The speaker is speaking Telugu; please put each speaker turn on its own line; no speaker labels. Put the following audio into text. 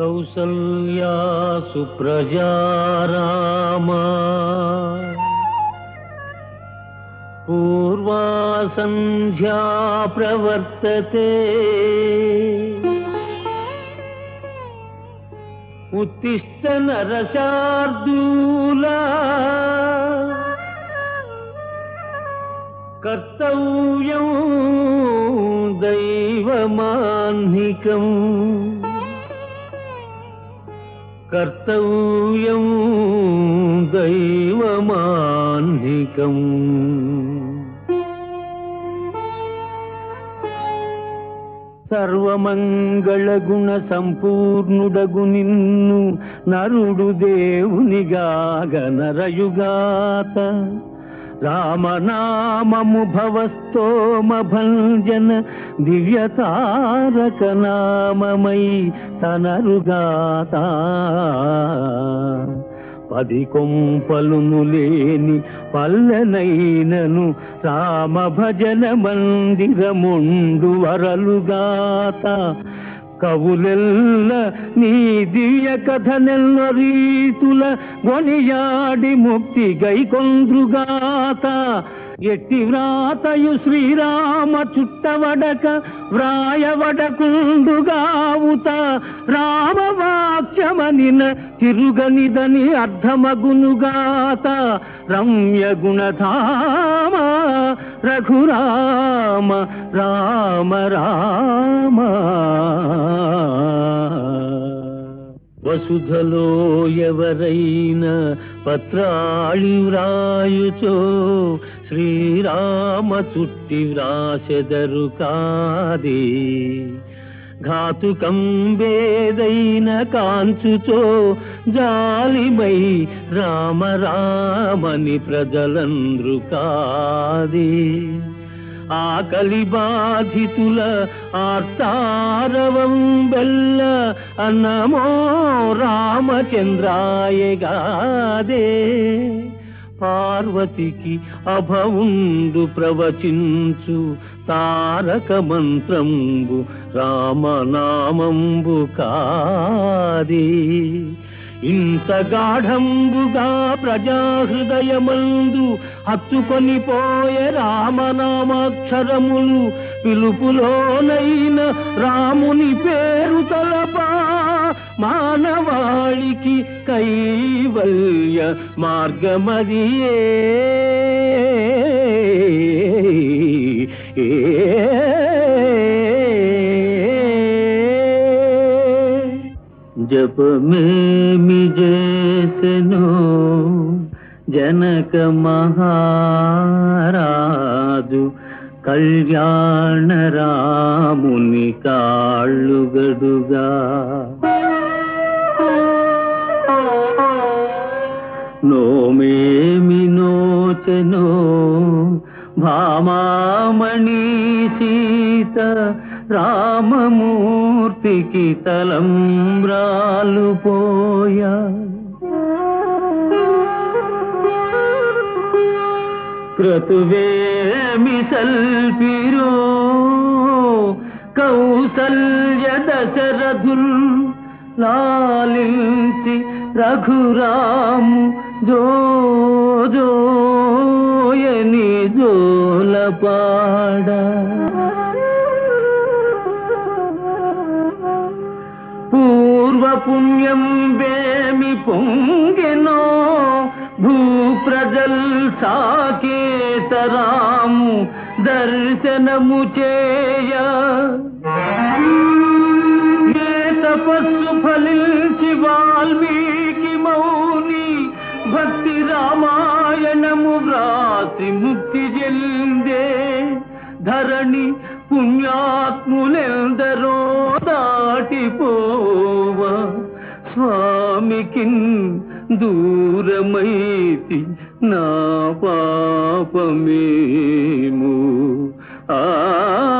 కౌసల్యా సుప్రజా రామా పూర్వా సంధ్యా ప్రవర్తతే ఉత్తిష్ట నరశార్దూలా కర్తవ్యం దైవమాన్నికం కర్తవ్యం దైవమాన్నికం సర్వమంగళ గుణ సంపూర్ణుడగు నిన్ను నరుడు దేవునిగాగ నరయుగాత రామనామము భవస్తోమ భంజన దివ్య తారక నామమై తనరుగాత పది కొంపలును లేని పల్లెనైనను రామ భజన మందిరముండు వరలుగాత కవులెల్ల నీ దివ్య కథ నెల్ల రీతుల గొనియాడి ముక్తి గైకొంద్రుగాత ఎట్టి వ్రాతయు శ్రీరామ చుట్టవడక వ్రాయవడకుండుగావుత రామవాక్యమనిన తిరుగనిదని అర్థమగునుగాత రమ్య గుణధామ రఘురామ రామ రామ వసుధలో ఎవరైనా పత్రాళి వ్రాయుచో శ్రీరామ చుట్టి వ్రాసెదరు కాదే ఘాతుకం వేదైన కాంచుచో జాలిమై రామ రామని ప్రజలంద్రు కాదే ఆకలి బాధితుల ఆర్తారవం బెల్ల అన్నమో రామచంద్రాయగాదే పార్వతికి అభవుండు ప్రవచించు తారక మంత్రంబు రామనామంబు కాదే ఇంత గాఢంబుగా ప్రజాహృదయమందు హత్తుకొని పోయే రామనామాక్షరములు పిలుపులోనైన రాముని పేరు తలపా మానవాళికి కైవల్య మార్గమదియే జపమేమి చేసెను జనక మహారాజు కళ్యాణ రాముని కాళ్ళుగడుగా నోమేమి నోచెనో భామామణి సీత రామమూర్తికి తలంబ్రాలు పోయా క్రతువేమి సల్పిరో కౌసల్య దశరథుల్ లాలించి రఘురాము జో జోయని జోలపాడ పూర్వ పుణ్యం వేమి పొంగెనో భూ ప్రజల్ సాకేతరాము దర్శనము చేయ ఏ తపస్సు ఫలించి వాల్మీకి మౌని భక్తి రామాయణము వ్రాసి ముక్తి చెందే ధరణి పుణ్యాత్ములెందరో దాటిపోవ స్వామికి దూరమైతి నా పాపమేము ఆ